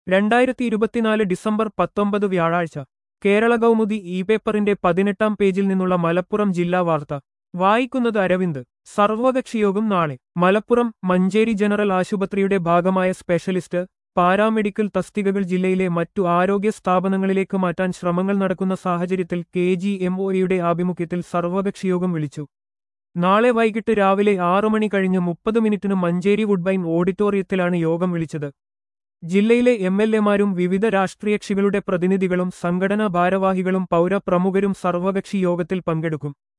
രണ്ടായിരത്തി ഇരുപത്തിനാല് ഡിസംബർ പത്തൊമ്പത് വ്യാഴാഴ്ച കേരള കൗമുദി ഇ പേപ്പറിന്റെ പതിനെട്ടാം പേജിൽ നിന്നുള്ള മലപ്പുറം ജില്ലാ വാർത്ത വായിക്കുന്നത് അരവിന്ദ് സർവകക്ഷിയോഗം നാളെ മലപ്പുറം മഞ്ചേരി ജനറൽ ആശുപത്രിയുടെ ഭാഗമായ സ്പെഷ്യലിസ്റ്റ് പാരാമെഡിക്കൽ തസ്തികകൾ ജില്ലയിലെ മറ്റു ആരോഗ്യ സ്ഥാപനങ്ങളിലേക്ക് മാറ്റാൻ ശ്രമങ്ങൾ നടക്കുന്ന സാഹചര്യത്തിൽ കെ ജി എം ഒയുടെ ആഭിമുഖ്യത്തിൽ സർവകക്ഷിയോഗം വിളിച്ചു നാളെ വൈകിട്ട് രാവിലെ ആറു മണി കഴിഞ്ഞ് മുപ്പത് മിനിറ്റിന് മഞ്ചേരി വുഡ്ബൈൻ ഓഡിറ്റോറിയത്തിലാണ് യോഗം വിളിച്ചത് ജില്ലയിലെ എം എൽ എമാരും വിവിധ രാഷ്ട്രീയകക്ഷികളുടെ പ്രതിനിധികളും സംഘടനാ ഭാരവാഹികളും പൗരപ്രമുഖരും സർവകക്ഷി യോഗത്തിൽ പങ്കെടുക്കും